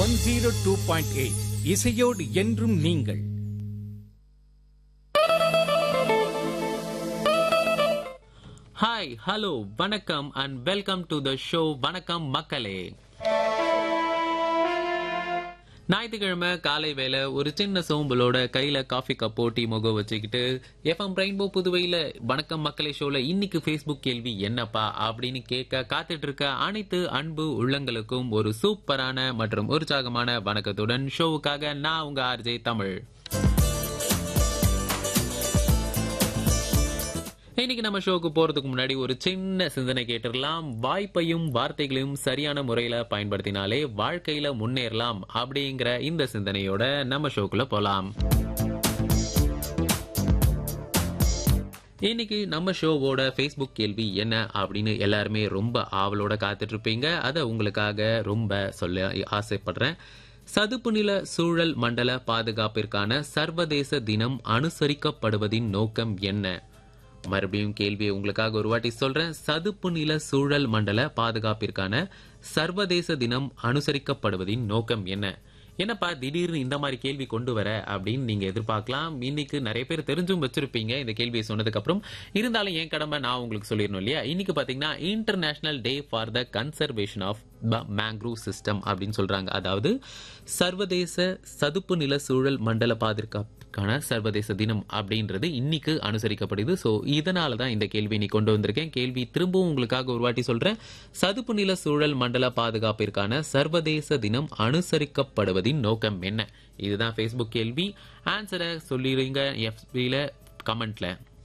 one zero two point eight இசையோடு என்றும் நீங்கள் ஹாய் ஹலோ வணக்கம் and welcome to the show வணக்கம் மக்களே ஞாயிற்றுக்கிழமை காலை வேலை ஒரு சின்ன சோம்பலோட கையில காஃபி கப் போட்டி முகம் வச்சுக்கிட்டு எஃப்எம் ரெயின்போ புதுவையில வணக்கம் மக்களே ஷோல இன்னைக்கு ஃபேஸ்புக் கேள்வி என்னப்பா அப்படின்னு கேட்க காத்துட்டு இருக்க அனைத்து அன்பு உள்ளங்களுக்கும் ஒரு சூப்பரான மற்றும் உற்சாகமான வணக்கத்துடன் ஷோவுக்காக நான் உங்க ஆர்ஜே தமிழ் இன்னைக்கு நம்ம ஷோக்கு போறதுக்கு முன்னாடி ஒரு சின்ன சிந்தனை கேட்டுடலாம் வாய்ப்பையும் வார்த்தைகளையும் சரியான முறையில பயன்படுத்தினாலே வாழ்க்கையில முன்னேறலாம் அப்படிங்கிற இந்த சிந்தனையோட நம்ம ஷோக்குள்ள போலாம் இன்னைக்கு நம்ம ஷோவோட ஃபேஸ்புக் கேள்வி என்ன அப்படின்னு எல்லாருமே ரொம்ப ஆவலோட காத்துட்டு இருப்பீங்க அதை உங்களுக்காக ரொம்ப சொல்ல ஆசைப்படுறேன் சதுப்பு நில சூழல் மண்டல பாதுகாப்பிற்கான சர்வதேச தினம் அனுசரிக்கப்படுவதின் நோக்கம் என்ன மறுபடியும் கேள்வியை உங்களுக்காக ஒரு வாட்டி சொல்றேன் சதுப்பு நில சூழல் மண்டல பாதுகாப்பிற்கான சர்வதேச தினம் அனுசரிக்கப்படுவதின் நோக்கம் என்ன என்னப்பா திடீர்னு இந்த மாதிரி கேள்வி கொண்டு வர அப்படின்னு நீங்க எதிர்பார்க்கலாம் இன்னைக்கு நிறைய பேர் தெரிஞ்சும் வச்சிருப்பீங்க இந்த கேள்வியை சொன்னதுக்கு அப்புறம் இருந்தாலும் என் கடமை நான் உங்களுக்கு சொல்லிடணும் இல்லையா இன்னைக்கு பாத்தீங்கன்னா international day for the conservation of mangrove system அப்படின்னு சொல்றாங்க அதாவது சர்வதேச சதுப்பு நில சூழல் மண்டல பாதுகாப்புக்கான சர்வதேச தினம் அப்படின்றது இன்னைக்கு அனுசரிக்கப்படுது ஸோ இதனால தான் இந்த கேள்வி நீ கொண்டு வந்திருக்கேன் கேள்வி திரும்பவும் உங்களுக்காக ஒரு வாட்டி சொல்றேன் சதுப்பு நில சூழல் மண்டல பாதுகாப்பிற்கான சர்வதேச தினம் அனுசரிக்கப்படுவதின் நோக்கம் என்ன இதுதான் ஃபேஸ்புக் கேள்வி ஆன்சரை சொல்லிடுங்க எஃபில கமெண்ட்ல